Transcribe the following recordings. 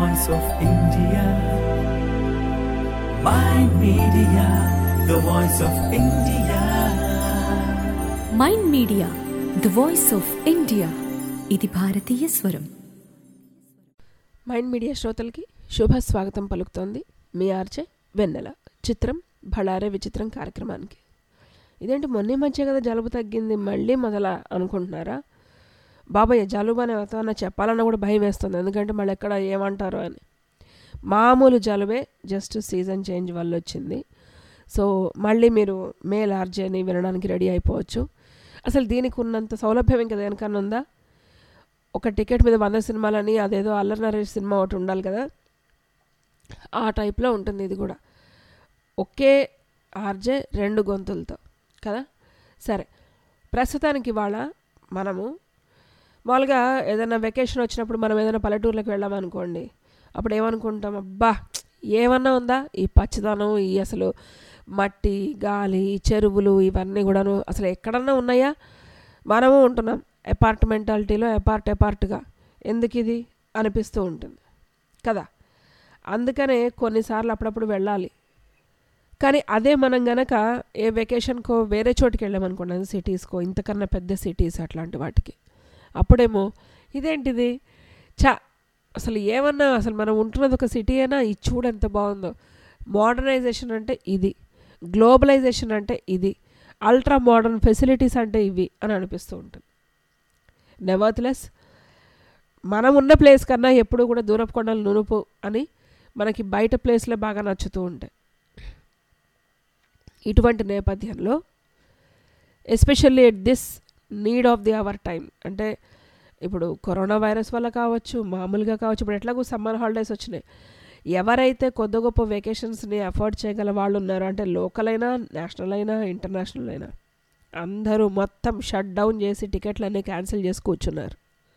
voice of India. My media, the voice of India. Mind Media the voice of India ఇది భారతీయ స్వరం Mind media శ్రోతలకి శుభ స్వాగతం పలుకుతోంది మీ ఆర్చే వెన్నెల చిత్రం భళారే విచిత్రం కార్యక్రమానికి ఇదేంటి మొన్న మధ్య కదా జలుబు తగ్గింది మళ్ళీ మొదల అనుకుంటున్నారా బాబాయ్ జలుబు అనే వాతావరణం చెప్పాలన్నా కూడా భయం వేస్తుంది ఎందుకంటే మళ్ళీ ఎక్కడ ఏమంటారో అని మామూలు జలుబే జస్ట్ సీజన్ చేంజ్ వల్ల వచ్చింది సో మళ్ళీ మీరు మేల్ ఆర్జేని వినడానికి రెడీ అయిపోవచ్చు అసలు దీనికి ఉన్నంత సౌలభ్యం ఇంకా దేనికన్నా ఉందా ఒక టికెట్ మీద వంద సినిమాలని అదేదో అల్లరి నరేష్ సినిమా ఒకటి ఉండాలి కదా ఆ టైప్లో ఉంటుంది ఇది కూడా ఒకే ఆర్జే రెండు గొంతులతో కదా సరే ప్రస్తుతానికి ఇవాళ మనము మామూలుగా ఏదైనా వెకేషన్ వచ్చినప్పుడు మనం ఏదైనా పల్లెటూర్లకు వెళ్ళామనుకోండి అప్పుడు ఏమనుకుంటాం అబ్బా ఏమన్నా ఉందా ఈ పచ్చదనం ఈ అసలు మట్టి గాలి ఈ చెరువులు ఇవన్నీ కూడాను అసలు ఎక్కడన్నా ఉన్నాయా మనము ఉంటున్నాం అపార్ట్మెంటాలిటీలో అపార్ట్ అపార్ట్గా ఎందుకు ఇది అనిపిస్తూ ఉంటుంది కదా అందుకనే కొన్నిసార్లు అప్పుడప్పుడు వెళ్ళాలి కానీ అదే మనం గనక ఏ వెకేషన్కో వేరే చోటుకి వెళ్ళామనుకోండి అది సిటీస్కో ఇంతకన్నా పెద్ద సిటీస్ అట్లాంటి వాటికి అప్పుడేమో ఇదేంటిది చా అసలు ఏమన్నా అసలు మనం ఉంటున్నది ఒక సిటీ అయినా ఇది చూడు ఎంత బాగుందో మోడర్నైజేషన్ అంటే ఇది గ్లోబలైజేషన్ అంటే ఇది అల్ట్రా మోడర్న్ ఫెసిలిటీస్ అంటే ఇవి అని అనిపిస్తూ ఉంటుంది నెవర్త్లెస్ మనం ఉన్న ప్లేస్ కన్నా ఎప్పుడు కూడా దూరపు కొండలు నునుపు అని మనకి బయట ప్లేస్లే బాగా నచ్చుతూ ఉంటాయి ఇటువంటి నేపథ్యంలో especially at this need of the hour time అంటే ఇప్పుడు కరోనా వైరస్ వల్ల కావచ్చు మామూలుగా కావచ్చు ఇప్పుడు ఎట్లాగో సమ్మర్ హాలిడేస్ వచ్చినాయి ఎవరైతే కొద్ది గొప్ప వెకేషన్స్ని అఫోర్డ్ చేయగల వాళ్ళు ఉన్నారో అంటే లోకల్ అయినా నేషనల్ అయినా ఇంటర్నేషనల్ అయినా అందరూ మొత్తం షట్ డౌన్ చేసి టికెట్లన్నీ క్యాన్సిల్ చేసి కూర్చున్నారు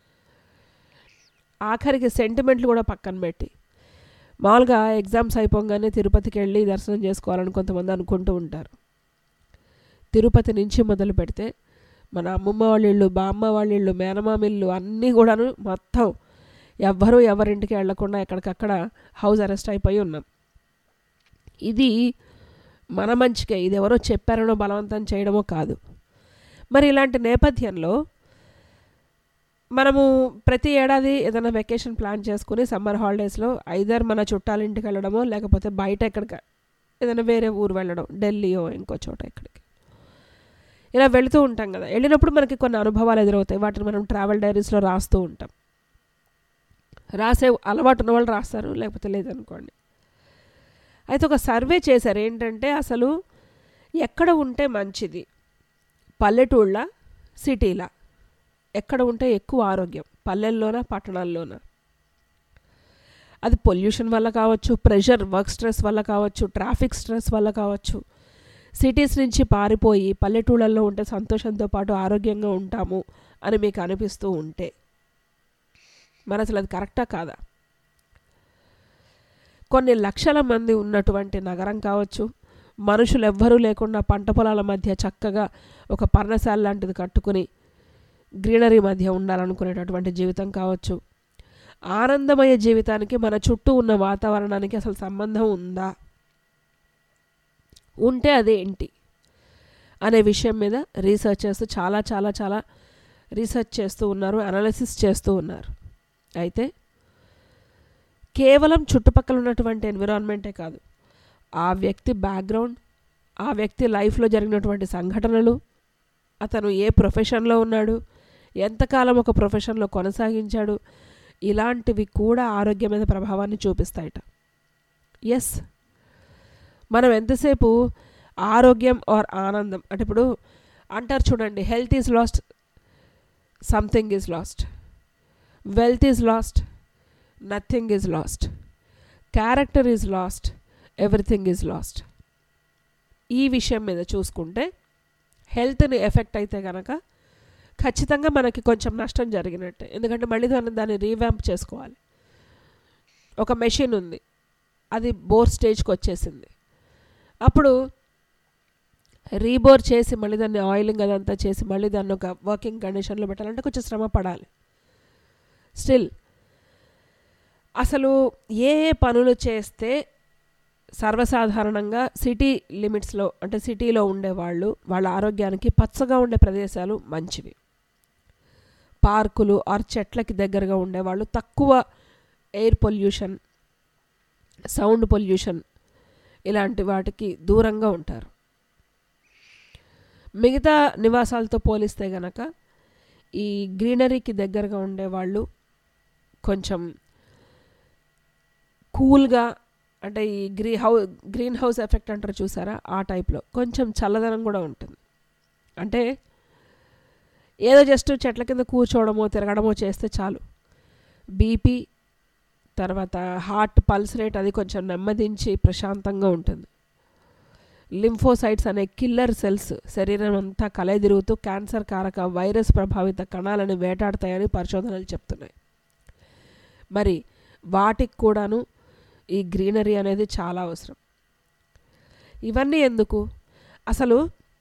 ఆఖరికి సెంటిమెంట్లు కూడా పక్కన పెట్టి మామూలుగా ఎగ్జామ్స్ అయిపోగానే తిరుపతికి వెళ్ళి దర్శనం చేసుకోవాలని కొంతమంది అనుకుంటూ ఉంటారు తిరుపతి నుంచి మొదలు పెడితే మన అమ్మమ్మ వాళ్ళ ఇళ్ళు బామ్మ వాళ్ళ ఇళ్ళు మేనమామ ఇల్లు అన్నీ కూడాను మొత్తం ఎవ్వరూ ఎవరింటికి వెళ్లకుండా ఎక్కడికక్కడ హౌస్ అరెస్ట్ అయిపోయి ఉన్నాం ఇది మన మంచికే ఇది ఎవరో చెప్పారనో బలవంతం చేయడమో కాదు మరి ఇలాంటి నేపథ్యంలో మనము ప్రతి ఏడాది ఏదైనా వెకేషన్ ప్లాన్ చేసుకుని సమ్మర్ హాలిడేస్లో ఐదర్ మన చుట్టాల ఇంటికి వెళ్ళడమో లేకపోతే బయట ఎక్కడికి ఏదైనా వేరే ఊరు వెళ్ళడం ఢిల్లీయో ఇంకో చోట ఎక్కడికి ఇలా వెళుతూ ఉంటాం కదా వెళ్ళినప్పుడు మనకి కొన్ని అనుభవాలు ఎదురవుతాయి వాటిని మనం ట్రావెల్ డైరీస్లో రాస్తూ ఉంటాం రాసే అలవాటు ఉన్న వాళ్ళు రాస్తారు లేకపోతే లేదనుకోండి అయితే ఒక సర్వే చేశారు ఏంటంటే అసలు ఎక్కడ ఉంటే మంచిది పల్లెటూళ్ళ సిటీలా ఎక్కడ ఉంటే ఎక్కువ ఆరోగ్యం పల్లెల్లోనా పట్టణాల్లోనా అది పొల్యూషన్ వల్ల కావచ్చు ప్రెషర్ వర్క్ స్ట్రెస్ వల్ల కావచ్చు ట్రాఫిక్ స్ట్రెస్ వల్ల కావచ్చు సిటీస్ నుంచి పారిపోయి పల్లెటూళ్ళల్లో ఉంటే సంతోషంతో పాటు ఆరోగ్యంగా ఉంటాము అని మీకు అనిపిస్తూ ఉంటే మరి అసలు అది కరెక్టా కాదా కొన్ని లక్షల మంది ఉన్నటువంటి నగరం కావచ్చు మనుషులు ఎవ్వరూ లేకుండా పంట పొలాల మధ్య చక్కగా ఒక పర్ణశాల లాంటిది కట్టుకుని గ్రీనరీ మధ్య ఉండాలనుకునేటటువంటి జీవితం కావచ్చు ఆనందమయ జీవితానికి మన చుట్టూ ఉన్న వాతావరణానికి అసలు సంబంధం ఉందా ఉంటే అదేంటి అనే విషయం మీద రీసెర్చర్స్ చాలా చాలా చాలా రీసెర్చ్ చేస్తూ ఉన్నారు అనాలిసిస్ చేస్తూ ఉన్నారు అయితే కేవలం చుట్టుపక్కల ఉన్నటువంటి ఎన్విరాన్మెంటే కాదు ఆ వ్యక్తి బ్యాక్గ్రౌండ్ ఆ వ్యక్తి లైఫ్లో జరిగినటువంటి సంఘటనలు అతను ఏ ప్రొఫెషన్లో ఉన్నాడు ఎంతకాలం ఒక ప్రొఫెషన్లో కొనసాగించాడు ఇలాంటివి కూడా ఆరోగ్యం మీద ప్రభావాన్ని చూపిస్తాయట ఎస్ మనం ఎంతసేపు ఆరోగ్యం ఆర్ ఆనందం అంటే ఇప్పుడు అంటారు చూడండి health is lost something is lost wealth is lost nothing is lost character is lost everything is lost ఈ విషయం మీద చూసుకుంటే హెల్త్ని ఎఫెక్ట్ అయితే కనుక ఖచ్చితంగా మనకి కొంచెం నష్టం జరిగినట్టే ఎందుకంటే మళ్ళీ మనం దాన్ని రీవ్యాంప్ చేసుకోవాలి ఒక మెషిన్ ఉంది అది బోర్ స్టేజ్కి వచ్చేసింది అప్పుడు రీబోర్ చేసి మళ్ళీ దాన్ని ఆయిలింగ్ అదంతా చేసి మళ్ళీ దాన్ని ఒక వర్కింగ్ కండిషన్లో పెట్టాలంటే కొంచెం శ్రమ పడాలి స్టిల్ అసలు ఏ ఏ పనులు చేస్తే సర్వసాధారణంగా సిటీ లిమిట్స్లో అంటే సిటీలో ఉండేవాళ్ళు వాళ్ళ ఆరోగ్యానికి పచ్చగా ఉండే ప్రదేశాలు మంచివి పార్కులు ఆర్ చెట్లకి దగ్గరగా ఉండేవాళ్ళు తక్కువ ఎయిర్ పొల్యూషన్ సౌండ్ పొల్యూషన్ ఇలాంటి వాటికి దూరంగా ఉంటారు మిగతా నివాసాలతో పోలిస్తే గనక ఈ గ్రీనరీకి దగ్గరగా ఉండేవాళ్ళు కొంచెం కూల్గా అంటే ఈ గ్రీ హౌ గ్రీన్ హౌస్ ఎఫెక్ట్ అంటారు చూసారా ఆ టైప్లో కొంచెం చల్లదనం కూడా ఉంటుంది అంటే ఏదో జస్ట్ చెట్ల కింద కూర్చోవడమో తిరగడమో చేస్తే చాలు బీపీ తర్వాత హార్ట్ పల్స్ రేట్ అది కొంచెం నెమ్మదించి ప్రశాంతంగా ఉంటుంది లింఫోసైట్స్ అనే కిల్లర్ సెల్స్ శరీరం అంతా కలయదిరుగుతూ క్యాన్సర్ కారక వైరస్ ప్రభావిత కణాలను వేటాడతాయని పరిశోధనలు చెప్తున్నాయి మరి వాటికి కూడాను ఈ గ్రీనరీ అనేది చాలా అవసరం ఇవన్నీ ఎందుకు అసలు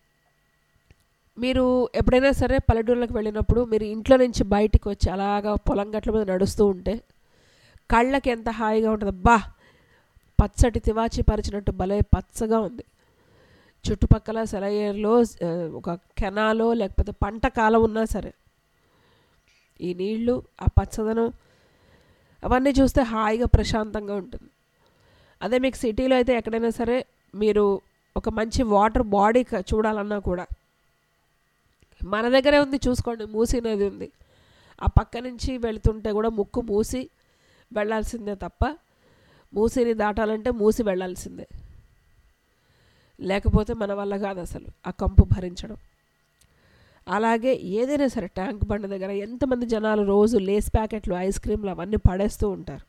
మీరు ఎప్పుడైనా సరే పల్లెటూళ్ళకి వెళ్ళినప్పుడు మీరు ఇంట్లో నుంచి బయటికి వచ్చి అలాగా పొలం గట్ల మీద నడుస్తూ ఉంటే కళ్ళకి ఎంత హాయిగా ఉంటుంది బా పచ్చటి తివాచి పరిచినట్టు భలే పచ్చగా ఉంది చుట్టుపక్కల సెలయేరులో ఆ, ఒక కెనాలో లేకపోతే పంట కాలం ఉన్నా సరే ఈ నీళ్లు ఆ పచ్చదనం అవన్నీ చూస్తే హాయిగా ప్రశాంతంగా ఉంటుంది అదే మీకు సిటీలో అయితే ఎక్కడైనా సరే మీరు ఒక మంచి వాటర్ బాడీ క- చూడాలన్నా కూడా మన దగ్గరే ఉంది చూసుకోండి మూసీ నది ఉంది ఆ పక్క నుంచి వెళ్తుంటే కూడా ముక్కు మూసి వెళ్ళాల్సిందే తప్ప మూసిని దాటాలంటే మూసి వెళ్ళాల్సిందే లేకపోతే మన వల్ల కాదు అసలు ఆ కంపు భరించడం అలాగే ఏదైనా సరే ట్యాంక్ బండ్ దగ్గర ఎంతమంది జనాలు రోజు లేస్ ప్యాకెట్లు ఐస్ క్రీమ్లు అవన్నీ పడేస్తూ ఉంటారు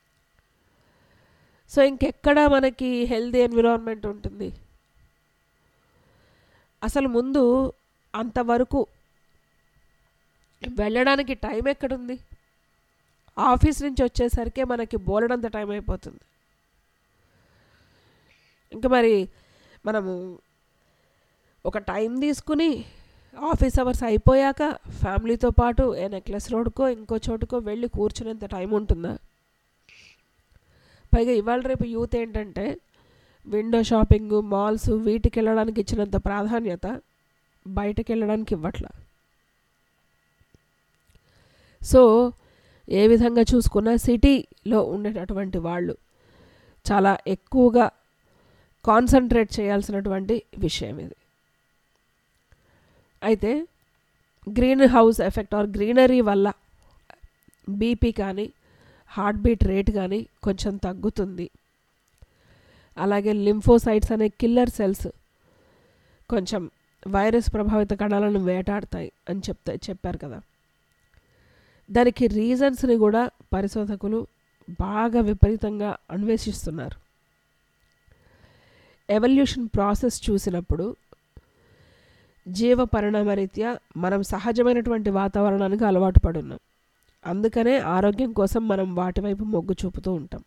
సో ఇంకెక్కడ మనకి హెల్తీ ఎన్విరాన్మెంట్ ఉంటుంది అసలు ముందు అంతవరకు వెళ్ళడానికి టైం ఎక్కడుంది ఆఫీస్ నుంచి వచ్చేసరికి మనకి బోలెడంత టైం అయిపోతుంది ఇంకా మరి మనము ఒక టైం తీసుకుని ఆఫీస్ అవర్స్ అయిపోయాక ఫ్యామిలీతో పాటు ఏ నెక్లెస్ రోడ్కో ఇంకో చోటుకో వెళ్ళి కూర్చునేంత టైం ఉంటుందా పైగా ఇవాళ రేపు యూత్ ఏంటంటే విండో షాపింగ్ మాల్స్ వీటికి వెళ్ళడానికి ఇచ్చినంత ప్రాధాన్యత బయటకు వెళ్ళడానికి ఇవ్వట్ల సో ఏ విధంగా చూసుకున్నా సిటీలో ఉండేటటువంటి వాళ్ళు చాలా ఎక్కువగా కాన్సన్ట్రేట్ చేయాల్సినటువంటి విషయం ఇది అయితే greenhouse effect or greenery వల్ల బీపీ కానీ హార్ట్ బీట్ రేట్ కానీ కొంచెం తగ్గుతుంది అలాగే లింఫోసైట్స్ అనే కిల్లర్ సెల్స్ కొంచెం వైరస్ ప్రభావిత కణాలను వేటాడతాయి అని చెప్తా చెప్పారు కదా దానికి రీజన్స్ని కూడా పరిశోధకులు బాగా విపరీతంగా అన్వేషిస్తున్నారు ఎవల్యూషన్ ప్రాసెస్ చూసినప్పుడు జీవ పరిణామరీత్యా మనం సహజమైనటువంటి వాతావరణానికి అలవాటు పడున్నాం అందుకనే ఆరోగ్యం కోసం మనం వాటి వైపు మొగ్గు చూపుతూ ఉంటాం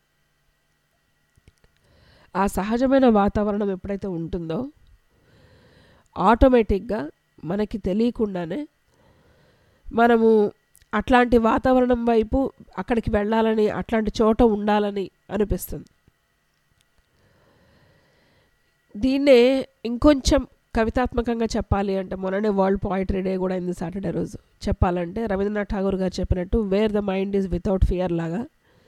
ఆ సహజమైన వాతావరణం ఎప్పుడైతే ఉంటుందో ఆటోమేటిక్గా మనకి తెలియకుండానే మనము అట్లాంటి వాతావరణం వైపు అక్కడికి వెళ్ళాలని అట్లాంటి చోట ఉండాలని అనిపిస్తుంది దీన్నే ఇంకొంచెం కవితాత్మకంగా చెప్పాలి అంటే మొన్ననే వరల్డ్ పోయిటరీ డే కూడా అయింది సాటర్డే రోజు చెప్పాలంటే రవీంద్రనాథ్ ఠాగూర్ గారు చెప్పినట్టు where the mind is without fear లాగా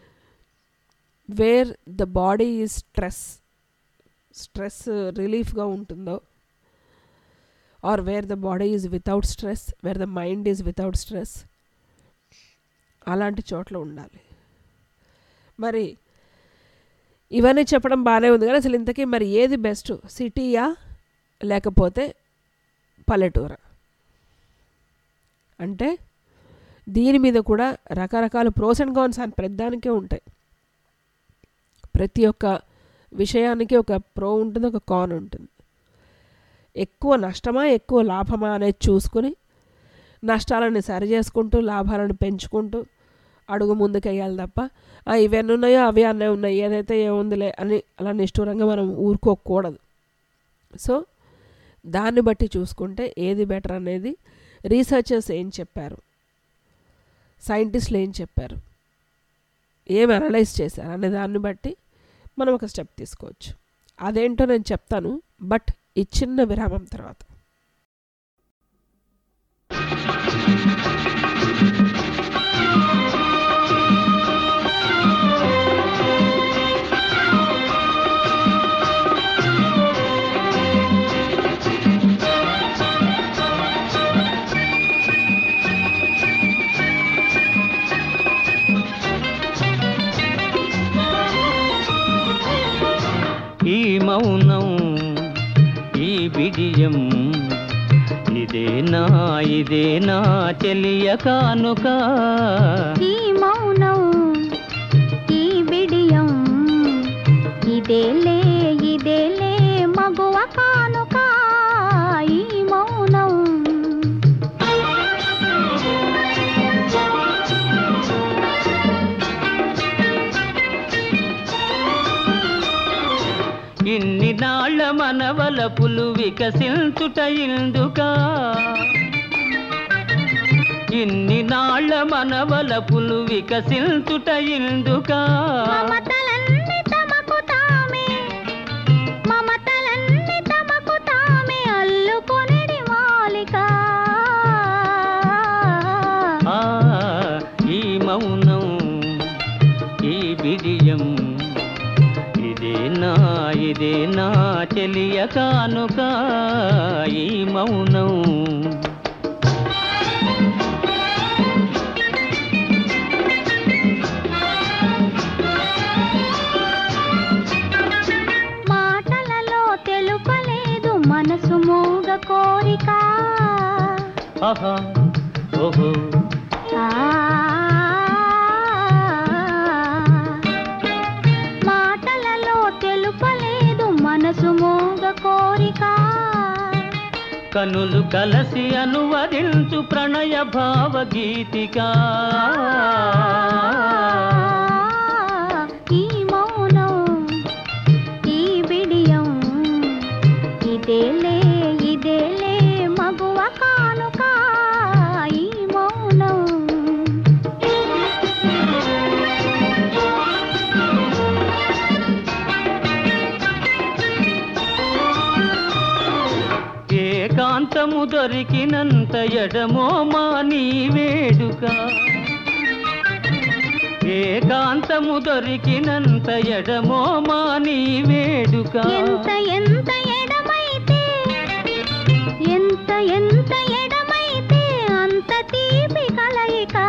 where the body is stress stress రిలీఫ్గా ఉంటుందో or where the body is without stress where the mind is without stress అలాంటి చోట్ల ఉండాలి మరి ఇవన్నీ చెప్పడం బాగానే ఉంది కానీ అసలు ఇంతకీ మరి ఏది బెస్ట్ సిటీయా లేకపోతే పల్లెటూరా అంటే దీని మీద కూడా రకరకాల ప్రోస్ అండ్ కాన్స్ అని ప్రతిదానికే ఉంటాయి ప్రతి ఒక్క విషయానికి ఒక ప్రో ఉంటుంది ఒక కాన్ ఉంటుంది ఎక్కువ నష్టమా ఎక్కువ లాభమా అనేది చూసుకుని నష్టాలను సరి చేసుకుంటూ లాభాలను పెంచుకుంటూ అడుగు ముందుకెయ్యాలి తప్ప "ఆ, ఇవన్నీ ఉన్నాయో అవి అన్నీ ఉన్నాయి ఏదైతే ఏముందిలే అని అలా నిష్ఠూరంగా మనం ఊరుకోకూడదు సో దాన్ని బట్టి చూసుకుంటే ఏది బెటర్ అనేది రీసెర్చర్స్ ఏం చెప్పారు సైంటిస్టులు ఏం చెప్పారు ఏం అనలైజ్ చేశారు అనే దాన్ని బట్టి మనం ఒక స్టెప్ తీసుకోవచ్చు అదేంటో నేను చెప్తాను బట్ ఈ చిన్న విరామం తర్వాత ఈ మౌనం ఈ బిడియం ఇదేనా ఇదేనా చెలియ కానుక ఈ మౌనం ఈ బిడియం ఇదేలే ఇదేలే మగువ కానుక ఈ మౌనం ఇన్ని నాళ్ళ మనవల పులు వికసించుట ఇందుకా ఇన్ని నాళ్ళ మనవల పులు వికసించుట ఇందుకా మమతలన్నీ తమకు తామే మమతలన్నీ తమకు తామే అల్లుకొనిడి మాలిక ఆ ఈ మౌనం ఈ బిడియం ఇదేనా ఇదేనా చెలియ కానుక ఈ మౌనం మాటలలో తెలుపలేదు మనసు మూగ కోరిక ఆహా ఓహో ఆ మాటలలో తెలుపలేదు మనసు మూగ కోరిక కనులు కలసి అనువదించు ప్రణయ భావగీతిక ఈ మౌనం ఈ బిడియం ఇదేలే ఇదేలే మగువ కానుక ఈ మౌనం ఏకాంతము దొరికినంత ఎడమో మా నీ వేడుక ఏకాంతము దొరికినంత ఎడమో మా నీ వేడుక ఎంత ఎంత ఎడమైతే ఎంత ఎంత ఎడమైతే అంత తీపి కలయిక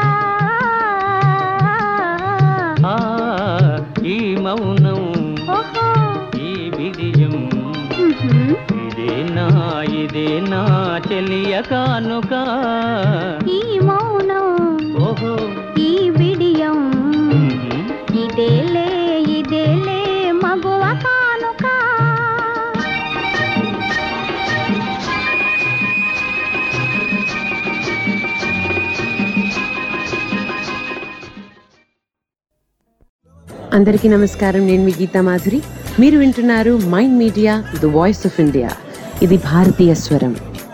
ఆ, ఈ మౌనం ఓహో ఈ విజయం ఉహుం. ఇదేనా ఇదేనా చెలియ కానుక ఈ మౌనం ఓహో ఈ బిడియం ఉహుం. ఇదేలే ఇదేలే మగువ కానుక అందరికీ నమస్కారం నేను మీ గీతా మాధురి మీరు వింటున్నారు Mind Media the voice of India ఇది భారతీయ స్వరం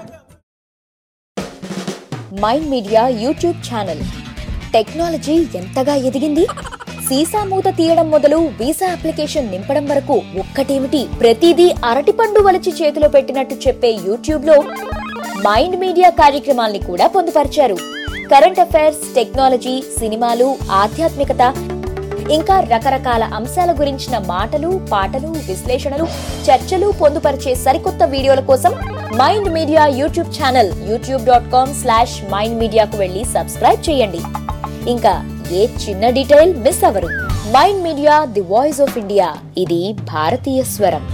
Mind Media YouTube channel technology ఎంతగా ఎదిగింది సీసా మూత తీయడం మొదలు వీసా అప్లికేషన్ నింపడం వరకు ఒక్కటేమిటి ప్రతిదీ అరటిపండు వలిచి చేతిలో పెట్టినట్టు చెప్పే యూట్యూబ్ లో మైండ్ మీడియా కార్యక్రమాల్ని కూడా పొందుపరిచారు కరెంట్ అఫైర్స్ టెక్నాలజీ సినిమాలు ఆధ్యాత్మికత ఇంకా రకరకాల అంశాల గురించిన మాటలు పాటలు విశ్లేషణలు చర్చలు పొందుపరిచే సరికొత్త వీడియోల కోసం Mind Media YouTube channel YouTube dot com slash Mind మీడియాకు వెళ్ళి సబ్స్క్రైబ్ చేయండి ఇంకా ఏ చిన్న డీటెయిల్ మిస్ అవ్వరు Mind Media the voice of India ఇది భారతీయ స్వరం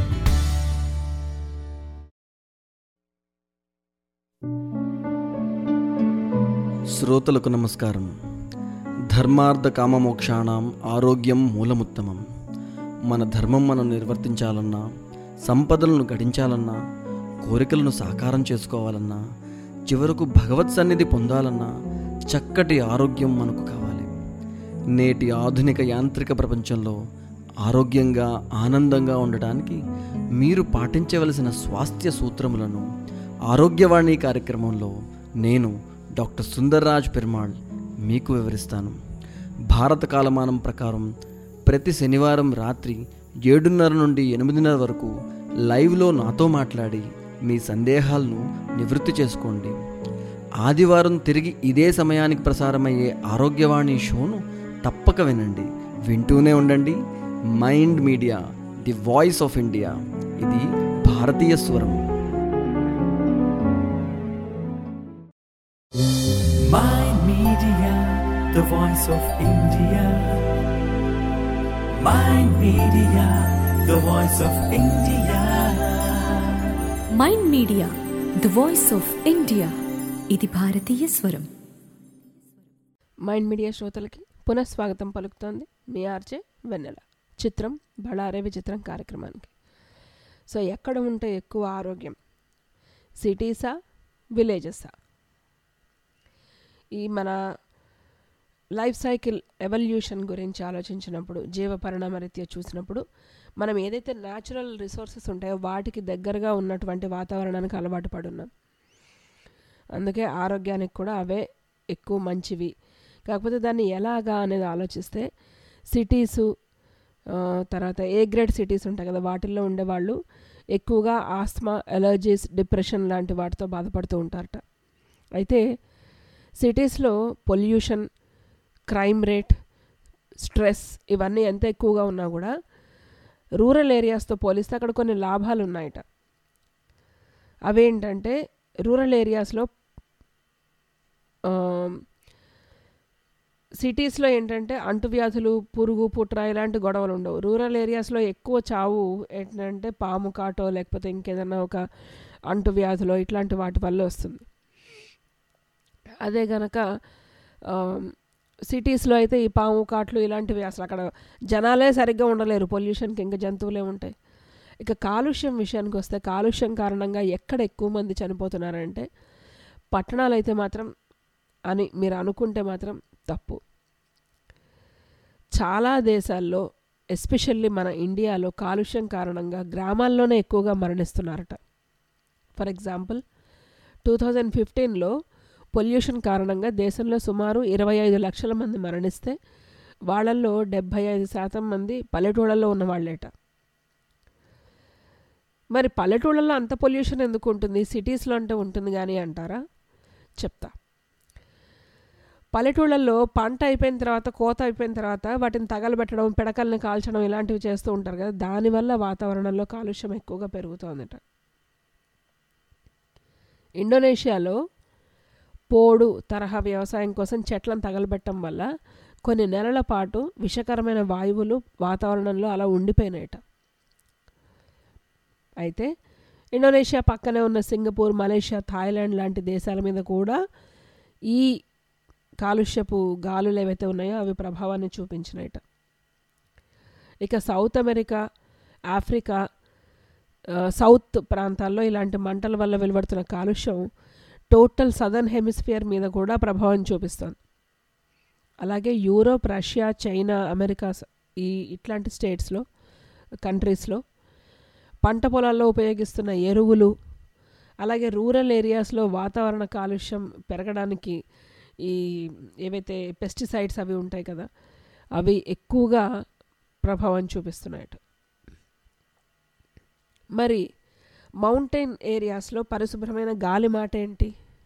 శ్రోతలకు నమస్కారం ధర్మార్థ కామమోక్షాణం ఆరోగ్యం మూలముత్తమం మన ధర్మం మనం నిర్వర్తించాలన్నా సంపదలను గడించాలన్నా కోరికలను సాకారం చేసుకోవాలన్నా చివరకు భగవత్ సన్నిధి పొందాలన్నా చక్కటి ఆరోగ్యం మనకు కావాలి నేటి ఆధునిక యాంత్రిక ప్రపంచంలో ఆరోగ్యంగా ఆనందంగా ఉండటానికి మీరు పాటించవలసిన స్వాస్థ్య సూత్రములను ఆరోగ్యవాణి కార్యక్రమంలో నేను డాక్టర్ సుందర్రాజ్ పెరుమాళ్ మీకు వివరిస్తాను భారత కాలమానం ప్రకారం ప్రతి శనివారం రాత్రి ఏడున్నర నుండి ఎనిమిదిన్నర వరకు లైవ్లో నాతో మాట్లాడి మీ సందేహాలను నివృత్తి చేసుకోండి ఆదివారం తిరిగి ఇదే సమయానికి ప్రసారమయ్యే ఆరోగ్యవాణి షోను తప్పక వినండి వింటూనే ఉండండి Mind Media the voice of India ఇది భారతీయ స్వరం Mind Media, the voice of India. Mind Media, the voice of India. Mind Media the voice of India ఇది భారతీయ స్వరం మైండ్ మీడియా శ్రోతలకి పునఃస్వాగతం పలుకుతోంది మీ ఆర్జే వెన్నెల చిత్రం బళారే విచిత్రం కార్యక్రమానికి సో ఎక్కడ ఉంటే ఎక్కువ ఆరోగ్యం సిటీసా విలేజెసా ఈ మన లైఫ్ సైకిల్ ఎవల్యూషన్ గురించి ఆలోచించినప్పుడు జీవ పరిణామరీత్యా చూసినప్పుడు మనం ఏదైతే న్యాచురల్ రిసోర్సెస్ ఉంటాయో వాటికి దగ్గరగా ఉన్నటువంటి వాతావరణానికి అలవాటు పడున్నాం అందుకే ఆరోగ్యానికి కూడా అవే ఎక్కువ మంచివి కాకపోతే దాన్ని ఎలాగా అనేది ఆలోచిస్తే సిటీసు తర్వాత ఏ గ్రేడ్ సిటీస్ ఉంటాయి కదా వాటిల్లో ఉండేవాళ్ళు ఎక్కువగా ఆస్మా ఎలర్జీస్ డిప్రెషన్ లాంటి వాటితో బాధపడుతూ ఉంటారట అయితే సిటీస్లో పొల్యూషన్ క్రైమ్ రేట్ స్ట్రెస్ ఇవన్నీ ఎంత ఎక్కువగా ఉన్నా కూడా రూరల్ ఏరియాస్తో పోలిస్తే అక్కడ కొన్ని లాభాలు ఉన్నాయట అవేంటంటే రూరల్ ఏరియాస్లో సిటీస్లో ఏంటంటే అంటువ్యాధులు పురుగు పుట్ర ఇలాంటి గొడవలు ఉండవు రూరల్ ఏరియాస్లో ఎక్కువ చావు ఏంటంటే పాము కాటో లేకపోతే ఇంకేదైనా ఒక అంటువ్యాధులో ఇట్లాంటి వాటి వల్ల వస్తుంది అదే గనక సిటీస్లో అయితే ఈ పాము కాట్లు ఇలాంటివి అసలు అక్కడ జనాలే సరిగ్గా ఉండలేరు పొల్యూషన్కి ఇంకా జంతువులే ఉంటాయి ఇక కాలుష్యం విషయానికి వస్తే కాలుష్యం కారణంగా ఎక్కడ ఎక్కువ మంది చనిపోతున్నారంటే పట్టణాలు అయితే మాత్రం అని మీరు అనుకుంటే మాత్రం తప్పు చాలా దేశాల్లో ఎస్పెషల్లీ మన ఇండియాలో కాలుష్యం కారణంగా గ్రామాల్లోనే ఎక్కువగా మరణిస్తున్నారట ఫర్ ఎగ్జాంపుల్ టూ థౌజండ్ ఫిఫ్టీన్లో పొల్యూషన్ కారణంగా దేశంలో సుమారు ఇరవై ఐదు లక్షల మంది మరణిస్తే వాళ్ళల్లో డెబ్భై ఐదు శాతం మంది పల్లెటూళ్ళల్లో ఉన్న వాళ్ళేట మరి పల్లెటూళ్ళల్లో అంత పొల్యూషన్ ఎందుకు ఉంటుంది సిటీస్లో అంటే ఉంటుంది కానీ అంటారా చెప్తా పల్లెటూళ్ళల్లో పంట అయిపోయిన తర్వాత కోత అయిపోయిన తర్వాత వాటిని తగలబెట్టడం పిడకల్ని కాల్చడం ఇలాంటివి చేస్తూ ఉంటారు కదా దానివల్ల వాతావరణంలో కాలుష్యం ఎక్కువగా పెరుగుతోందట ఇండోనేషియాలో పోడు తరహా వ్యవసాయం కోసం చెట్లను తగలబెట్టడం వల్ల కొన్ని నెలల పాటు విషకరమైన వాయువులు వాతావరణంలో అలా ఉండిపోయినాయట అయితే ఇండోనేషియా పక్కనే ఉన్న సింగపూర్ మలేషియా థాయిలాండ్ లాంటి దేశాల మీద కూడా ఈ కాలుష్యపు గాలులు ఏవైతే ఉన్నాయో అవి ప్రభావాన్ని చూపించినాయట ఇక సౌత్ అమెరికా ఆఫ్రికా సౌత్ ప్రాంతాల్లో ఇలాంటి మంటల వల్ల వెలువడుతున్న కాలుష్యం టోటల్ సదర్న్ హెమిస్ఫియర్ మీద కూడా ప్రభావం చూపిస్తుంది అలాగే యూరోప్ రష్యా చైనా అమెరికా ఈ ఇట్లాంటి స్టేట్స్లో కంట్రీస్లో పంట పొలాల్లో ఉపయోగిస్తున్న ఎరువులు అలాగే రూరల్ ఏరియాస్లో వాతావరణ కాలుష్యం పెరగడానికి ఈ ఏవైతే పెస్టిసైడ్స్ అవి ఉంటాయి కదా అవి ఎక్కువగా ప్రభావం చూపిస్తున్నాయట మరి మౌంటైన్ ఏరియాస్లో పరిశుభ్రమైన గాలి మాట ఏంటి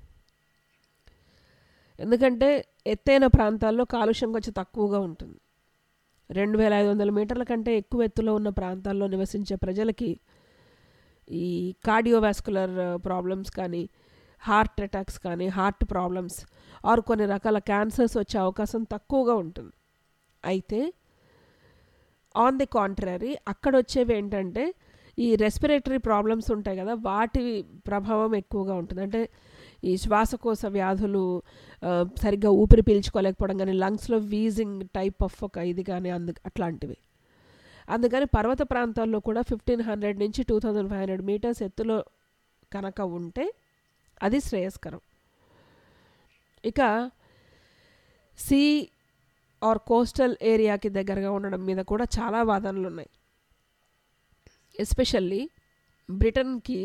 ఎందుకంటే ఎత్తైన ప్రాంతాల్లో కాలుష్యం కొంచెం తక్కువగా ఉంటుంది రెండు వేల ఐదు వందల మీటర్ల కంటే ఎక్కువ ఎత్తులో ఉన్న ప్రాంతాల్లో నివసించే ప్రజలకి ఈ కార్డియోవాస్కులర్ ప్రాబ్లమ్స్ కానీ హార్ట్ అటాక్స్ కానీ హార్ట్ ప్రాబ్లమ్స్ ఆర్ కొన్ని రకాల క్యాన్సర్స్ వచ్చే అవకాశం తక్కువగా ఉంటుంది అయితే ఆన్ ది కాంట్రరీ అక్కడ వచ్చేవి ఏంటంటే ఈ రెస్పిరేటరీ ప్రాబ్లమ్స్ ఉంటాయి కదా వాటి ప్రభావం ఎక్కువగా ఉంటుంది అంటే ఈ శ్వాసకోశ వ్యాధులు సరిగ్గా ఊపిరి పీల్చుకోలేకపోవడం కానీ లంగ్స్లో వీజింగ్ టైప్ ఆఫ్ ఒక ఇది కానీ అందు అట్లాంటివి అందుకని పర్వత ప్రాంతాల్లో కూడా ఫిఫ్టీన్ హండ్రెడ్ నుంచి two thousand five hundred metres ఎత్తులో కనుక ఉంటే అది శ్రేయస్కరం ఇక సీ ఆర్ కోస్టల్ ఏరియాకి దగ్గరగా ఉండడం మీద కూడా చాలా వాదనలు ఉన్నాయి ఎస్పెషల్లీ బ్రిటన్కి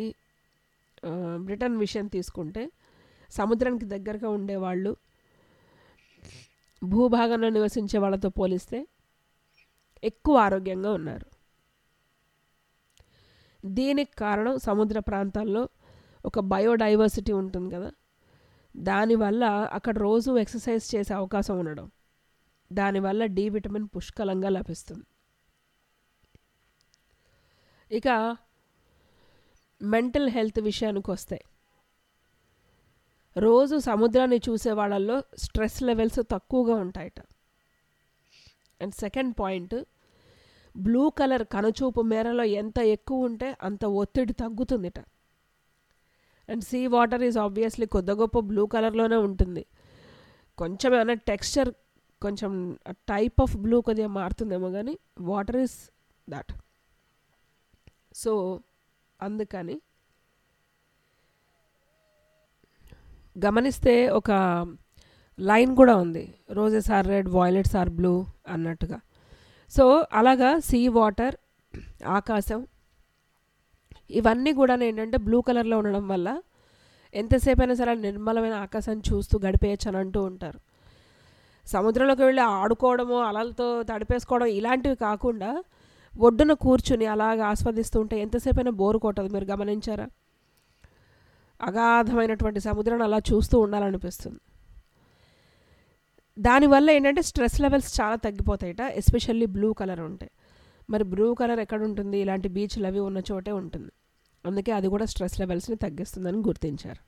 బ్రిటన్ విషయం తీసుకుంటే సముద్రానికి దగ్గరగా ఉండేవాళ్ళు భూభాగంలో నివసించే వాళ్ళతో పోలిస్తే ఎక్కువ ఆరోగ్యంగా ఉన్నారు దీనికి కారణం సముద్ర ప్రాంతాల్లో ఒక బయోడైవర్సిటీ ఉంటుంది కదా దానివల్ల అక్కడ రోజు ఎక్సర్సైజ్ చేసే అవకాశం ఉండడం దానివల్ల డి విటమిన్ పుష్కలంగా లభిస్తుంది ఇక మెంటల్ హెల్త్ విషయానికి వస్తే రోజు సముద్రాన్ని చూసే వాళ్ళల్లో స్ట్రెస్ లెవెల్స్ తక్కువగా ఉంటాయట and second point blue colour కనుచూపు మేరలో ఎంత ఎక్కువ ఉంటే అంత ఒత్తిడి తగ్గుతుందిట and sea water is obviously కొద్ది గొప్ప బ్లూ కలర్లోనే ఉంటుంది కొంచెం ఏమైనా టెక్స్చర్ కొంచెం టైప్ ఆఫ్ బ్లూ కొద్దిగా మారుతుందేమో కానీ వాటర్ ఈస్ దట్ సో అందుకని గమనిస్తే ఒక లైన్ కూడా ఉంది roses are red violets are blue అన్నట్టుగా సో అలాగా సీ వాటర్ ఆకాశం ఇవన్నీ కూడా ఏంటంటే బ్లూ కలర్లో ఉండడం వల్ల ఎంతసేపు అయినా సరే నిర్మలమైన ఆకాశాన్ని చూస్తూ గడిపేయచ్చు అని అంటూ ఉంటారు సముద్రంలోకి వెళ్ళి ఆడుకోవడము అలలతో తడిపేసుకోవడం ఇలాంటివి కాకుండా ఒడ్డున కూర్చుని అలాగ ఆస్వాదిస్తూ ఉంటే ఎంతసేపు అయినా బోరు కొట్టదు మీరు గమనించారా అగాధమైనటువంటి సముద్రాన్ని అలా చూస్తూ ఉండాలనిపిస్తుంది దానివల్ల ఏంటంటే స్ట్రెస్ లెవెల్స్ చాలా తగ్గిపోతాయట ఎస్పెషల్లీ బ్లూ కలర్ ఉంటాయి మరి బ్లూ కలర్ ఎక్కడ ఉంటుంది ఇలాంటి బీచ్లు అవి ఉన్న చోటే ఉంటుంది అందుకే అది కూడా స్ట్రెస్ లెవెల్స్ని తగ్గిస్తుందని గుర్తించారు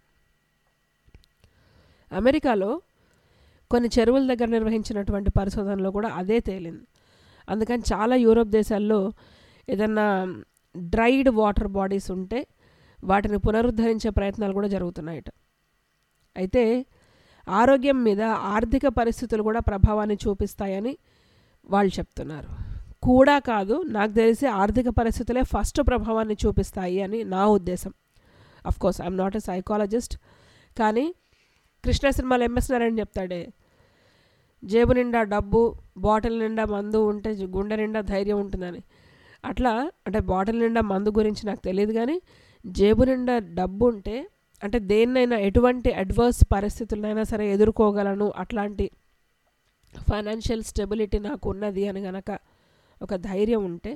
అమెరికాలో కొన్ని చెరువుల దగ్గర నిర్వహించినటువంటి పరిశోధనలో కూడా అదే తేలింది అందుకని చాలా యూరోప్ దేశాల్లో ఏదన్నా డ్రైడ్ వాటర్ బాడీస్ ఉంటే వాటిని పునరుద్ధరించే ప్రయత్నాలు కూడా జరుగుతున్నాయట అయితే ఆరోగ్యం మీద ఆర్థిక పరిస్థితులు కూడా ప్రభావాన్ని చూపిస్తాయని వాళ్ళు చెప్తున్నారు కూడా కాదు నాకు తెలిసి ఆర్థిక పరిస్థితులే ఫస్ట్ ప్రభావాన్ని చూపిస్తాయి అని నా ఉద్దేశం of course I'm not a psychologist కానీ కృష్ణ సినిమాలో ఎంఎస్ నారాయణ చెప్తాడే జేబు నిండా డబ్బు బాటిల్ నిండా మందు ఉంటే గుండె నిండా ధైర్యం ఉంటుందని అట్లా అంటే బాటిల్ నిండా మందు గురించి నాకు తెలియదు కానీ జేబు నిండా డబ్బు ఉంటే అంటే దేన్నైనా ఎటువంటి అడ్వర్స్ పరిస్థితులైనా సరే ఎదుర్కోగలను అట్లాంటి ఫైనాన్షియల్ స్టెబిలిటీ నాకు ఉన్నది అని గనక ఒక ధైర్యం ఉంటే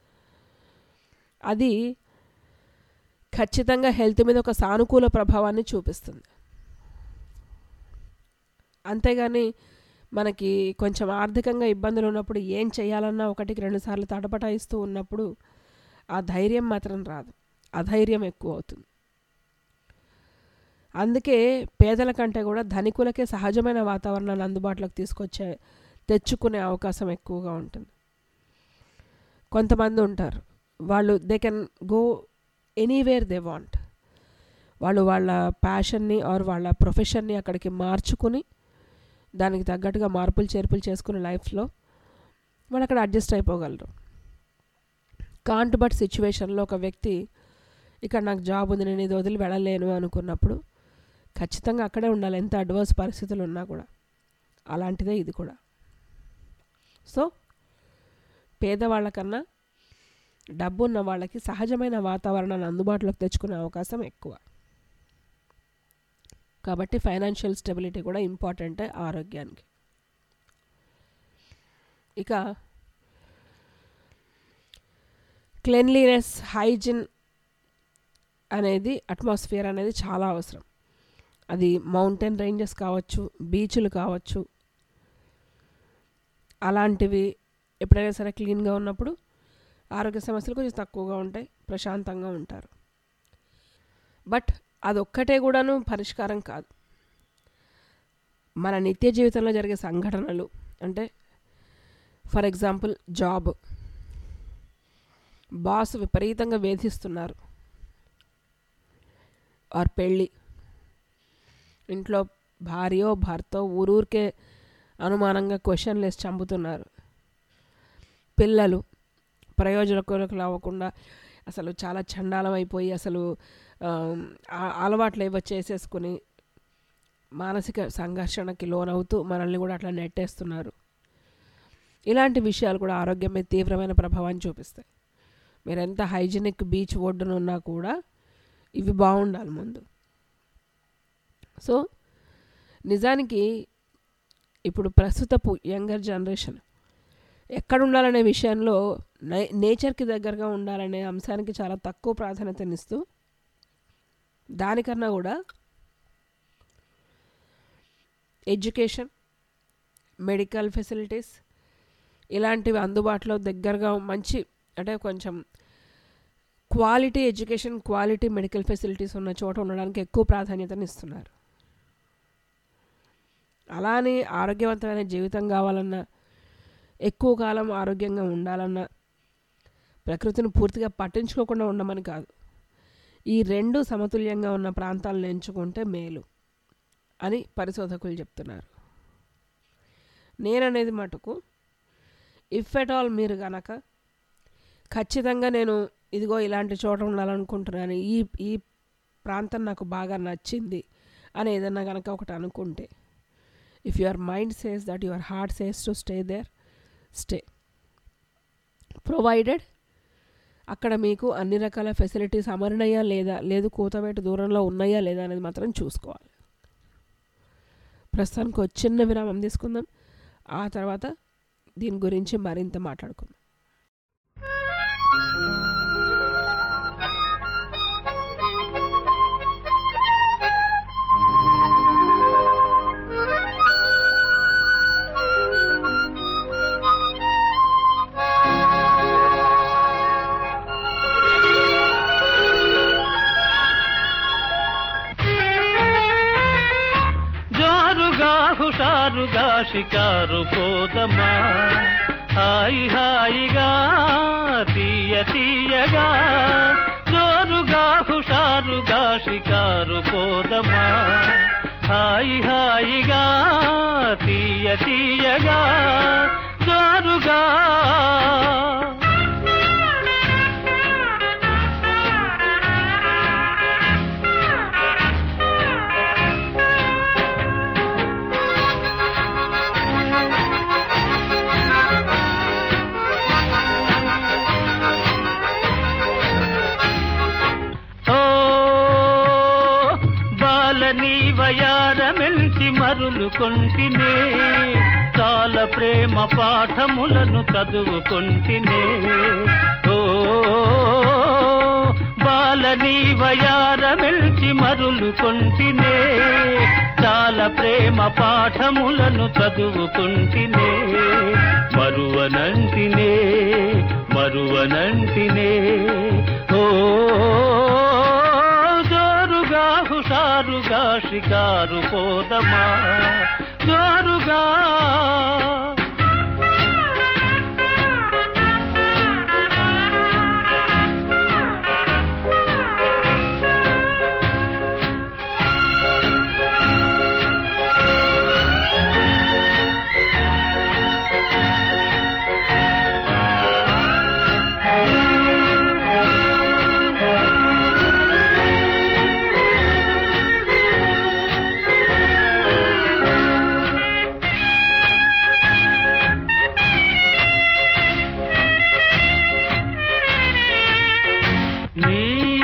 అది ఖచ్చితంగా హెల్త్ మీద ఒక సానుకూల ప్రభావాన్ని చూపిస్తుంది అంతేగాని మనకి కొంచెం ఆర్థికంగా ఇబ్బందులు ఉన్నప్పుడు ఏం చేయాలన్నా ఒకటికి రెండుసార్లు తడపటాయిస్తూ ఉన్నప్పుడు ఆ ధైర్యం మాత్రం రాదు అధైర్యం ఎక్కువ అవుతుంది అందుకే పేదల కంటే కూడా ధనికులకే సహజమైన వాతావరణాన్ని అందుబాటులోకి తీసుకొచ్చే తెచ్చుకునే అవకాశం ఎక్కువగా ఉంటుంది కొంతమంది ఉంటారు వాళ్ళు they can go anywhere they want వాళ్ళు వాళ్ళ ప్యాషన్ని ఆర్ వాళ్ళ ప్రొఫెషన్ని అక్కడికి మార్చుకుని దానికి తగ్గట్టుగా మార్పులు చేర్పులు చేసుకునే లైఫ్లో వాళ్ళు అక్కడ అడ్జస్ట్ అయిపోగలరు కాంట్ బట్ సిచ్యువేషన్లో ఒక వ్యక్తి ఇక్కడ నాకు జాబ్ ఉంది నేను ఇది వదిలి వెళ్ళలేను అనుకున్నప్పుడు ఖచ్చితంగా అక్కడే ఉండాలి ఎంత అడ్వర్స్ పరిస్థితులు ఉన్నా కూడా అలాంటిదే ఇది కూడా సో పేదవాళ్ళకన్నా డబ్బు ఉన్న వాళ్ళకి సహజమైన వాతావరణాన్ని అందుబాటులోకి తెచ్చుకునే అవకాశం ఎక్కువ కాబట్టి ఫైనాన్షియల్ స్టెబిలిటీ కూడా ఇంపార్టెంటే ఆరోగ్యానికి ఇక క్లెన్లీనెస్ హైజిన్ అనేది అట్మాస్ఫియర్ అనేది చాలా అవసరం అది మౌంటైన్ రేంజెస్ కావచ్చు బీచ్లు కావచ్చు అలాంటివి ఎప్పుడైనా సరే క్లీన్గా ఉన్నప్పుడు ఆరోగ్య సమస్యలు కొంచెం తక్కువగా ఉంటాయి ప్రశాంతంగా ఉంటారు బట్ అదొక్కటే కూడాను పరిష్కారం కాదు మన నిత్య జీవితంలో జరిగే సంఘటనలు అంటే ఫర్ ఎగ్జాంపుల్ జాబ్ బాస్ విపరీతంగా వేధిస్తున్నారు ఆర్ పెళ్ళి ఇంట్లో భార్యో భర్తో ఊరూరికే అనుమానంగా క్వశ్చన్లు వేసి చంపుతున్నారు పిల్లలు ప్రయోజనకులకు అవ్వకుండా అసలు చాలా చండాలం అయిపోయి అసలు అలవాట్లు ఏవో చేసేసుకుని మానసిక సంఘర్షణకి లోనవుతూ మనల్ని కూడా అట్లా నెట్టేస్తున్నారు ఇలాంటి విషయాలు కూడా ఆరోగ్యం మీద తీవ్రమైన ప్రభావాన్ని చూపిస్తాయి మీరు ఎంత హైజీనిక్ బీచ్ ఒడ్డున ఉన్నా కూడా ఇవి బాగుండాలి ముందు సో నిజానికి ఇప్పుడు ప్రస్తుతపు యంగర్ జనరేషన్ ఎక్కడ ఉండాలనే విషయంలో నే నేచర్కి దగ్గరగా ఉండాలనే అంశానికి చాలా తక్కువ ప్రాధాన్యతనిస్తూ దానికన్నా కూడా ఎడ్యుకేషన్ మెడికల్ ఫెసిలిటీస్ ఇలాంటివి అందుబాటులో దగ్గరగా మంచి అంటే కొంచెం quality education quality medical facilities ఉన్న చోట ఉండడానికి ఎక్కువ ప్రాధాన్యతని ఇస్తున్నారు అలా అని ఆరోగ్యవంతమైన జీవితం కావాలన్నా ఎక్కువ కాలం ఆరోగ్యంగా ఉండాలన్నా ప్రకృతిని పూర్తిగా పట్టించుకోకుండా ఉండమని కాదు ఈ రెండు సమతుల్యంగా ఉన్న ప్రాంతాలను ఎంచుకుంటే మేలు అని పరిశోధకులు చెప్తున్నారు నేననేది మటుకు ఇఫ్ ఎట్ ఆల్ మీరు గనక ఖచ్చితంగా నేను ఇదిగో ఇలాంటి చోట ఉండాలనుకుంటున్నాను ఈ ఈ ప్రాంతం నాకు బాగా నచ్చింది అని ఏదన్నా కనుక ఒకటి అనుకుంటే if your mind says that your heart says to stay there stay provided అక్కడ మీకు అన్ని రకాల ఫెసిలిటీస్ అమరినయా లేదా లేదు కూతవేటు దూరంలో ఉన్నాయా లేదా అనేది మాత్రం చూసుకోవాలి ప్రస్తుతానికి ఒక చిన్న విరామం తీసుకుందాం ఆ తర్వాత దీని గురించి మరింత మాట్లాడుకుందాం జోరుగా హుషారుగా షికారు పోదమా హాయి హాయిగా తీయ తీయగా జోరుగా హుషారుగా షికారు పోదమా హాయి హాయిగా తీయ తీయగా జోరుగా ఓ బాలని వయారమెల్చి మరులు కొంటినే చాలా ప్రేమ పాఠములను చదువుకొంటినే ఓ బాలని వయారమెల్చి మరులు కొంటినే చాలా ప్రేమ పాఠములను చదువుకుంటినే మరువనంటినే మరువనంటినే ఓ జోరుగా హుషారుగా షికారు పోదమా జోరుగా నీ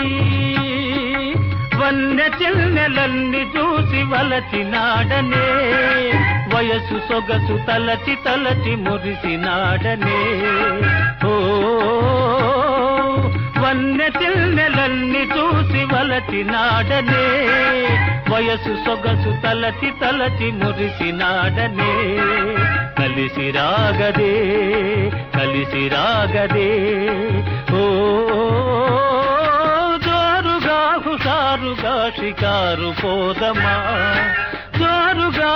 వన్య చిన్నెలన్ని చూసి వలచినాడనే వయసు సొగసు తలచి తలచి మురిసినాడనే ఓ వన్య చిన్నెలన్ని చూసి వలచినాడనే వయసు సొగసు తలచి తలచి మురిసినాడనే కలిసి రాగదే కలిసి రాగదే ఓ జోరుగా హుషారుగా షికారు పోదమా జోరుగా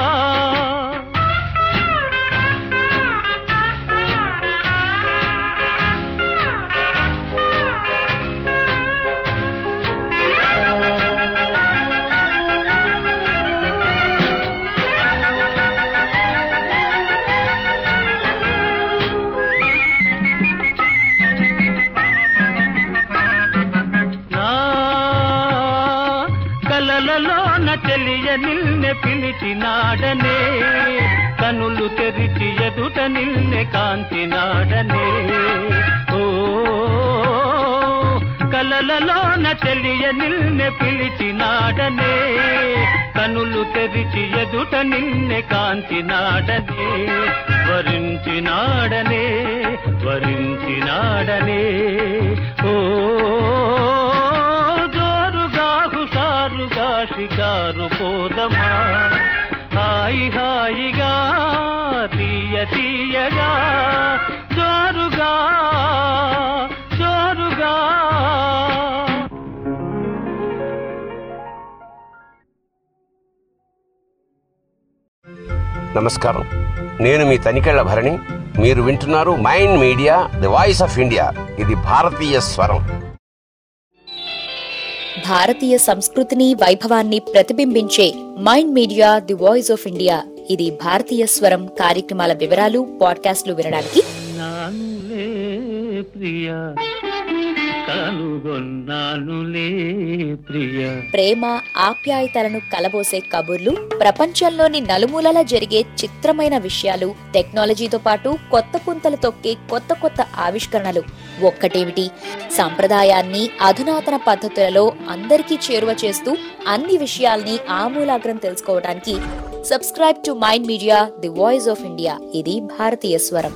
నా కలలలోన తెలియ నిల్నె పిలిచినాడనే కనులు తెరిచి ఎదుట నిల్నె కాంతినాడనే ఓ కలలలోన తెలియ నిల్నె పిలిచినాడనే కనులు తెరిచి ఎదుట నిన్నె కాంచినాడనే వరించినాడనే వరించినాడనే ఓ జోరుగా హుషారుగా షికారు పోదమా హాయి హాయిగా తీయ తీయగా జోరుగా జోరుగా నమస్కారం నేను మీ తనికెళ్ల భరణి మీరు వింటున్నారు Mind Media the voice of India ఇది భారతీయ స్వరం భారతీయ సంస్కృతిని వైభవాన్ని ప్రతిబింబించే Mind Media the voice of India ఇది భారతీయ స్వరం కార్యక్రమాల వివరాలు పాడ్కాస్ట్లు వినడానికి నానులే ప్రియ కనుగొన్నానులే ప్రియ ప్రేమ ఆప్యాయతలను కలబోసే కబుర్లు ప్రపంచంలోని నలుమూలలా జరిగే చిత్రమైన విషయాలు టెక్నాలజీతో పాటు కొత్త పుంతలు తొక్కే కొత్త కొత్త ఆవిష్కరణలు ఒక్కటేమిటి సంప్రదాయాన్ని అధునాతన పద్ధతులలో అందరికీ చేరువ చేస్తూ అన్ని విషయాల్ని ఆమూలాగ్రం తెలుసుకోవడానికి subscribe to Mind Media the voice of India ఇది భారతీయ స్వరం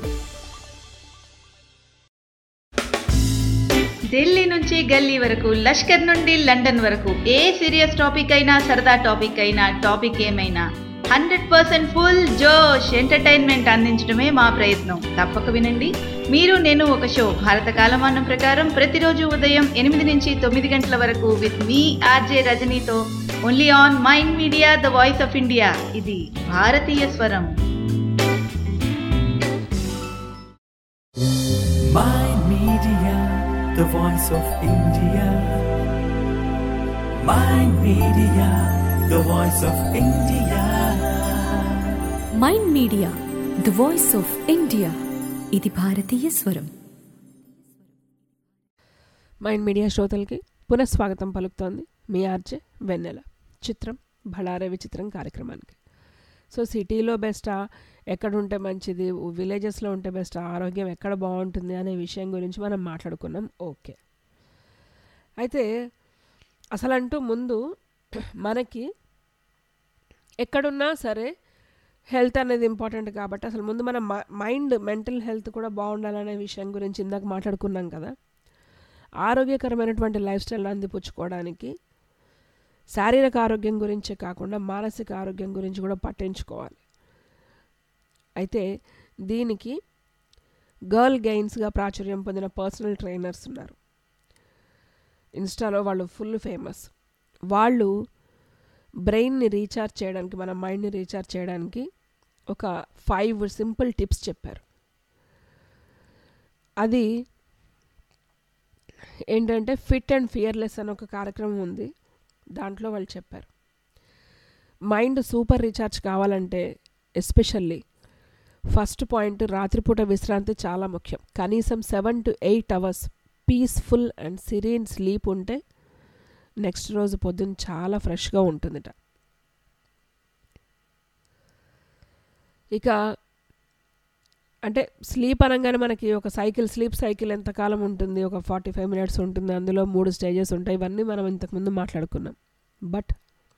ఢిల్లీ నుంచి గల్లీ వరకు లష్కర్ నుండి లండన్ వరకు ఏ సీరియస్ టాపిక్ అయినా సరదా టాపిక్ అయినా టాపిక్ ఏమైనా హండ్రెడ్ పర్సెంట్ ఫుల్ జోష్ ఎంటర్టైన్మెంట్ అందించడమే మా ప్రయత్నం తప్పక వినండి మీరు నేను ఒక షో భారత కాలమానం ప్రకారం ప్రతిరోజు ఉదయం ఎనిమిది నుంచి తొమ్మిది గంటల వరకు విత్ మీ ఆర్జే రజనీతో only on Mind Media the voice of India ఇది భారతీయ స్వరం Mind Media, the voice of India. Mind Media, the voice of India. Mind Media the voice of India ఇది భారతీయ స్వరం మైండ్ మీడియా శ్రోతలకి పునఃస్వాగతం పలుకుతోంది మీ ఆర్జే వెన్నెల చిత్రం బళారే విచిత్రం కార్యక్రమానికి సో సిటీలో బెస్టా ఎక్కడ ఉంటే మంచిది విలేజెస్లో ఉంటే బెస్ట్ ఆరోగ్యం ఎక్కడ బాగుంటుంది అనే విషయం గురించి మనం మాట్లాడుకున్నాం ఓకే అయితే అసలంటూ ముందు మనకి ఎక్కడున్నా సరే హెల్త్ అనేది ఇంపార్టెంట్ కాబట్టి అసలు ముందు మన మైండ్ మెంటల్ హెల్త్ కూడా బాగుండాలనే విషయం గురించి ఇందాక మాట్లాడుకున్నాం కదా ఆరోగ్యకరమైనటువంటి లైఫ్ స్టైల్ అందిపుచ్చుకోవడానికి శారీరక ఆరోగ్యం గురించే కాకుండా మానసిక ఆరోగ్యం గురించి కూడా పట్టించుకోవాలి అయితే దీనికి గర్ల్ గెయిన్స్గా ప్రాచుర్యం పొందిన పర్సనల్ ట్రైనర్స్ ఉన్నారు ఇన్స్టాలో వాళ్ళు ఫుల్ ఫేమస్ వాళ్ళు బ్రెయిన్ని రీఛార్జ్ చేయడానికి మన మైండ్ని రీఛార్జ్ చేయడానికి ఒక ఫైవ్ సింపుల్ టిప్స్ చెప్పారు అది ఏంటంటే ఫిట్ అండ్ ఫియర్లెస్ అని ఒక కార్యక్రమం ఉంది దాంట్లో వాళ్ళు చెప్పారు మైండ్ సూపర్ రీఛార్జ్ కావాలంటే ఎస్పెషల్లీ ఫస్ట్ పాయింట్ రాత్రిపూట విశ్రాంతి చాలా ముఖ్యం కనీసం seven to eight hours peaceful and serene sleep ఉంటే నెక్స్ట్ రోజు పొద్దున్న చాలా ఫ్రెష్గా ఉంటుందిట ఇక అంటే స్లీప్ అనగానే మనకి ఒక సైకిల్ స్లీప్ సైకిల్ ఎంతకాలం ఉంటుంది ఒక ఫార్టీ ఫైవ్ మినిట్స్ ఉంటుంది అందులో మూడు స్టేజెస్ ఉంటాయి ఇవన్నీ మనం ఇంతకుముందు మాట్లాడుకున్నాం but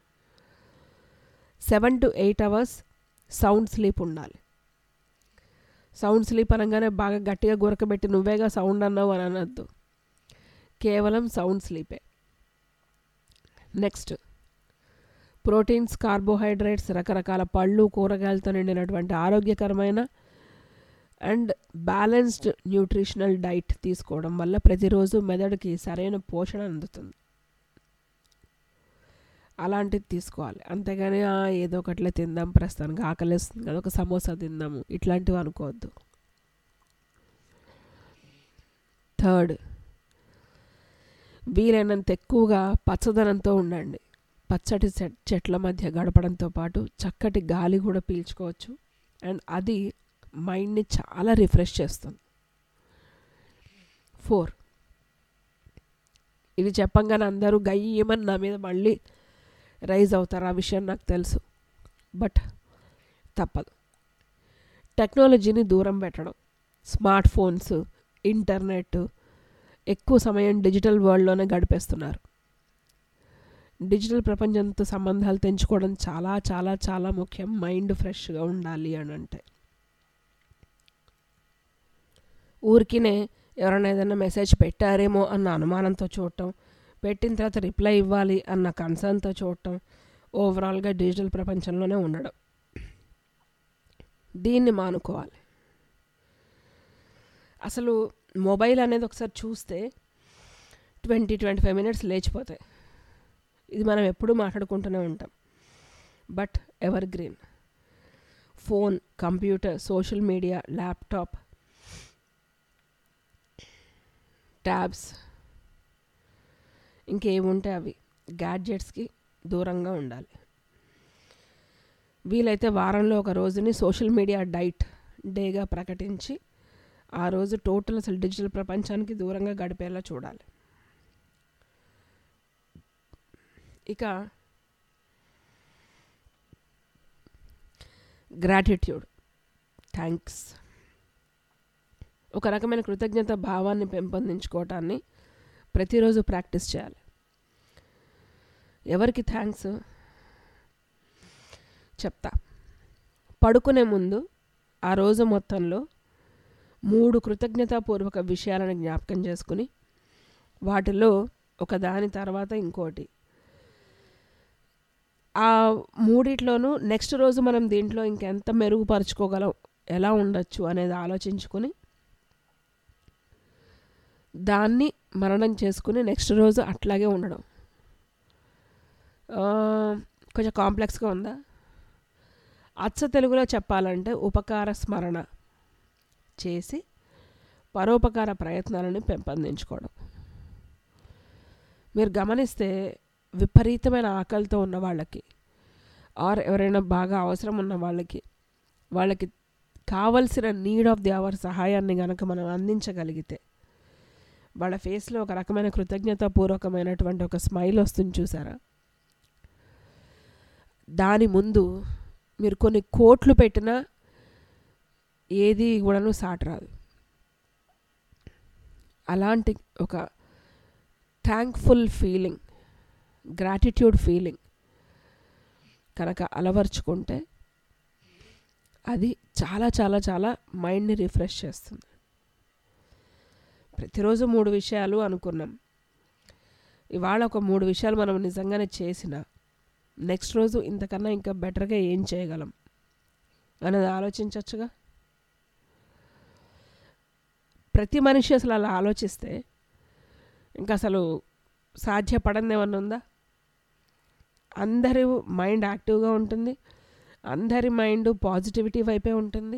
seven to eight hours sound sleep ఉండాలి సౌండ్ స్లీప్ అనగానే బాగా గట్టిగా గురకబెట్టి నువ్వేగా సౌండ్ అన్నావు అని అనద్దు కేవలం సౌండ్ స్లీపే నెక్స్ట్ ప్రోటీన్స్ కార్బోహైడ్రేట్స్ రకరకాల పళ్ళు కూరగాయలతో నిండినటువంటి ఆరోగ్యకరమైన అండ్ బ్యాలెన్స్డ్ న్యూట్రిషనల్ డైట్ తీసుకోవడం వల్ల ప్రతిరోజు మెదడుకి సరైన పోషణ అందుతుంది అలాంటిది తీసుకోవాలి అంతేగాని "ఆ, ఏదో ఒకట్లే తిందాం ప్రస్తుతానికి ఆకలిస్తుంది కదా ఒక సమోసా తిందాము ఇట్లాంటివి అనుకోవద్దు థర్డ్ వీలైనంత ఎక్కువగా పచ్చదనంతో ఉండండి పచ్చటి చెట్ చెట్ల మధ్య గడపడంతో పాటు చక్కటి గాలి కూడా పీల్చుకోవచ్చు అండ్ అది మైండ్ని చాలా రిఫ్రెష్ చేస్తుంది ఫోర్ ఇది చెప్పంగానే అందరూ గయ్యమని నా మీద మళ్ళీ రైజ్ అవుతారు ఆ విషయం నాకు తెలుసు బట్ తప్పదు టెక్నాలజీని దూరం పెట్టడం స్మార్ట్ ఫోన్స్ ఇంటర్నెట్ ఎక్కువ సమయం డిజిటల్ వరల్డ్లోనే గడిపేస్తున్నారు డిజిటల్ ప్రపంచంతో సంబంధాలు తెంచుకోవడం చాలా చాలా చాలా ముఖ్యం మైండ్ ఫ్రెష్గా ఉండాలి అని అంటే ఊరికినే ఎవరైనా ఏదైనా మెసేజ్ పెట్టారేమో అన్న అనుమానంతో చూడటం పెట్టిన తర్వాత రిప్లై ఇవ్వాలి అన్న కన్సర్న్తో చూడటం ఓవరాల్గా డిజిటల్ ప్రపంచంలోనే ఉండడం దీన్ని మానుకోవాలి అసలు మొబైల్ అనేది ఒకసారి చూస్తే ట్వంటీ ట్వంటీ ఫైవ్ మినిట్స్ లేచిపోతాయి ఇది మనం ఎప్పుడూ మాట్లాడుకుంటూనే ఉంటాం but evergreen phone computer social media laptop tabs ఇంకేముంటే అవి గ్యాడ్జెట్స్కి దూరంగా ఉండాలి వీలైతే వారంలో ఒక రోజుని సోషల్ మీడియా డైట్ డేగా ప్రకటించి ఆ రోజు టోటల్ అసలు డిజిటల్ ప్రపంచానికి దూరంగా గడిపేలా చూడాలి ఇక గ్రాటిట్యూడ్ థ్యాంక్స్ ఒక రకమైన కృతజ్ఞత భావాన్ని పెంపొందించుకోవటాన్ని ప్రతిరోజు ప్రాక్టీస్ చేయాలి ఎవరికి థ్యాంక్స్ చెప్తా పడుకునే ముందు ఆ రోజు మొత్తంలో మూడు కృతజ్ఞతాపూర్వక విషయాలను జ్ఞాపకం చేసుకుని వాటిలో ఒక దాని తర్వాత ఇంకోటి ఆ మూడిట్లోనూ నెక్స్ట్ రోజు మనం దీంట్లో ఇంకెంత మెరుగుపరుచుకోగలం ఎలా ఉండొచ్చు అనేది ఆలోచించుకుని దాన్ని మరణం చేసుకుని నెక్స్ట్ రోజు అట్లాగే ఉండడం కొంచెం కాంప్లెక్స్గా ఉందా అచ్చ తెలుగులో చెప్పాలంటే ఉపకార స్మరణ చేసి పరోపకార ప్రయత్నాలను పెంపొందించుకోవడం మీరు గమనిస్తే విపరీతమైన ఆకలితో ఉన్న వాళ్ళకి ఆర్ ఎవరైనా బాగా అవసరం ఉన్న వాళ్ళకి వాళ్ళకి కావలసిన నీడ్ ఆఫ్ ది అవర్ సహాయాన్ని కనుక మనం అందించగలిగితే వాళ్ళ ఫేస్లో ఒక రకమైన కృతజ్ఞతాపూర్వకమైనటువంటి ఒక స్మైల్ వస్తుంది చూసారా దాని ముందు మీరు కొన్ని కోట్లు పెట్టినా ఏది కూడాను సాటరాదు అలాంటి ఒక థ్యాంక్ఫుల్ ఫీలింగ్ గ్రాటిట్యూడ్ ఫీలింగ్ కనుక అలవర్చుకుంటే అది చాలా చాలా చాలా మైండ్ని రిఫ్రెష్ చేస్తుంది ప్రతిరోజు మూడు విషయాలు అనుకున్నాం ఇవాళ ఒక మూడు విషయాలు మనం నిజంగానే చేసిన నెక్స్ట్ రోజు ఇంతకన్నా ఇంకా బెటర్గా ఏం చేయగలం అనేది ఆలోచించవచ్చుగా ప్రతి మనిషి అసలు అలా ఆలోచిస్తే ఇంకా అసలు సాధ్యపడంది ఏమన్నా ఉందా అందరి మైండ్ యాక్టివ్గా ఉంటుంది అందరి మైండ్ పాజిటివిటీ వైపే ఉంటుంది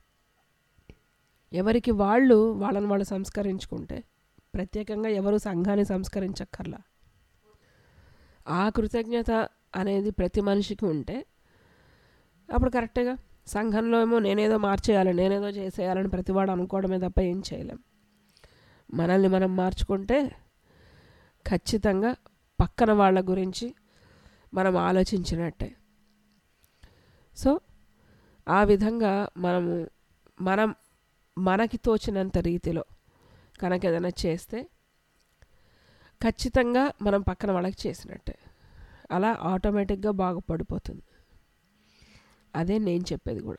ఎవరికి వాళ్ళు వాళ్ళని వాళ్ళు సంస్కరించుకుంటే ప్రత్యేకంగా ఎవరు సంఘాన్ని సంస్కరించక్కర్లా ఆ కృతజ్ఞత అనేది ప్రతి మనిషికి ఉంటే అప్పుడు కరెక్ట్గా సంఘంలో ఏమో నేనేదో మార్చేయాలి నేనేదో చేసేయాలని ప్రతివాడు అనుకోవడమే తప్ప ఏం చేయలేం మనల్ని మనం మార్చుకుంటే ఖచ్చితంగా పక్కన వాళ్ళ గురించి మనం ఆలోచించినట్టే సో ఆ విధంగా మనము మనం మనకి తోచినంత రీతిలో కనుక ఏదైనా చేస్తే ఖచ్చితంగా మనం పక్కన వాళ్ళకి చేసినట్టే అలా ఆటోమేటిక్గా బాగుపడిపోతుంది అదే నేను చెప్పేది కూడా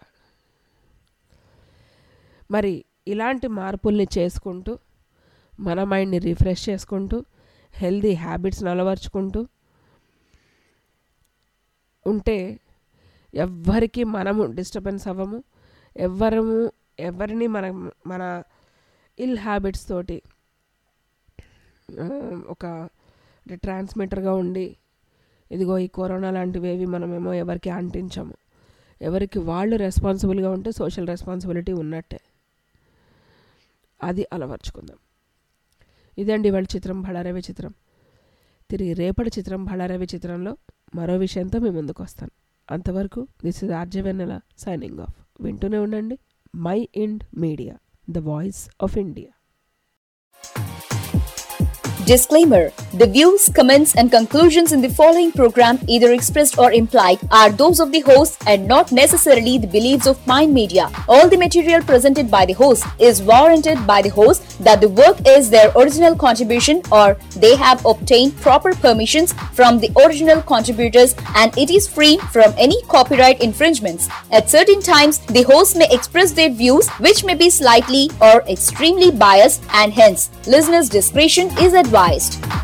మరి ఇలాంటి మార్పుల్ని చేసుకుంటూ మన మైండ్ని రిఫ్రెష్ చేసుకుంటూ హెల్దీ హ్యాబిట్స్ని అలవర్చుకుంటూ ఉంటే ఎవ్వరికి మనము డిస్టర్బెన్స్ అవ్వము ఎవ్వరము ఎవరిని మన మన ఇల్ హ్యాబిట్స్ తోటి ఒక ట్రాన్స్మిటర్గా ఉండి ఇదిగో ఈ కరోనా లాంటివేవి మనమేమో ఎవరికి అంటించము ఎవరికి వాళ్ళు రెస్పాన్సిబుల్గా ఉంటే సోషల్ రెస్పాన్సిబిలిటీ ఉన్నట్టే అది అలవర్చుకుందాం ఇదండి వాళ్ళ చిత్రం భళారవి చిత్రం తిరిగి రేపటి చిత్రం భళారవి చిత్రంలో మరో విషయంతో మీ ముందుకు వస్తాను అంతవరకు this is RJ Vennela signing off వింటూనే ఉండండి Mind Media the voice of India Disclaimer The views, comments, and conclusions in the following program, either expressed or implied, are those of the host and not necessarily the beliefs of Mind Media. All the material presented by the host is warranted by the host that the work is their original contribution or they have obtained proper permissions from the original contributors and it is free from any copyright infringements. At certain times, the host may express their views which may be slightly or extremely biased and hence listeners' discretion is advised.